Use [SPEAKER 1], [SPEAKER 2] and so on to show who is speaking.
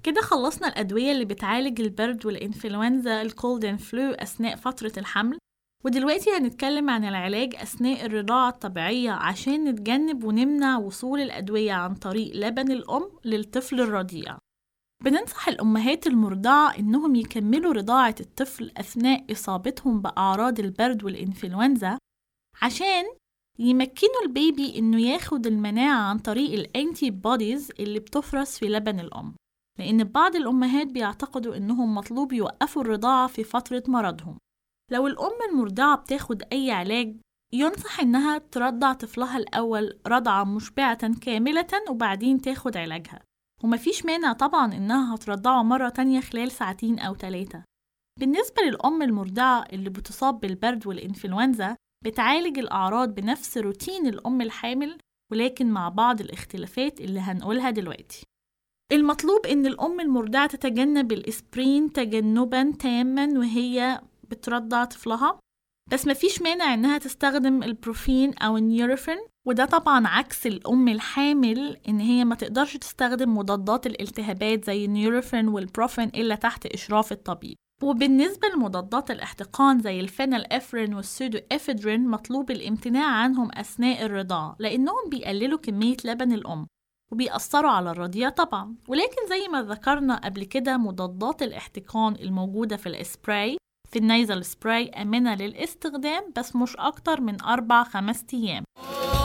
[SPEAKER 1] كده خلصنا الأدوية اللي بتعالج البرد والإنفلونزا الكولد فلو أثناء فترة الحمل ودلوقتي هنتكلم عن العلاج أثناء الرضاعة الطبيعية عشان نتجنب ونمنع وصول الأدوية عن طريق لبن الأم للطفل الرضيع بننصح الأمهات المرضعة إنهم يكملوا رضاعة الطفل أثناء إصابتهم بأعراض البرد والإنفلونزا عشان يمكنوا البيبي إنه ياخد المناعة عن طريق الأنتي بوديز اللي بتفرز في لبن الأم لأن بعض الأمهات بيعتقدوا إنهم مطلوب يوقفوا الرضاعة في فترة مرضهم لو الأم المرضعة بتاخد أي علاج ينصح إنها ترضع طفلها الأول رضعة مشبعة كاملة وبعدين تاخد علاجها ومفيش مانع طبعا إنها هترضعه مرة تانية خلال ساعتين أو تلاتة بالنسبة للأم المرضعة اللي بتصاب بالبرد والإنفلونزا بتعالج الأعراض بنفس روتين الأم الحامل ولكن مع بعض الاختلافات اللي هنقولها دلوقتي المطلوب إن الأم المرضعة تتجنب الإسبرين تجنبا تاما وهي بترضع طفلها بس مفيش مانع إنها تستخدم البروفين أو النيورفين وده طبعا عكس الأم الحامل إن هي ما تقدرش تستخدم مضادات الالتهابات زي النيورفين والبروفين إلا تحت إشراف الطبيب وبالنسبة لمضادات الاحتقان زي الفينال افرين والسودو افيدرين مطلوب الامتناع عنهم أثناء الرضاعة لأنهم بيقللوا كمية لبن الأم وبيأثروا على الرضيع طبعا ولكن زي ما ذكرنا قبل كده مضادات الاحتقان الموجودة في الاسبراي في النيزل سبراي آمنة للاستخدام بس مش أكتر من أربع خمس أيام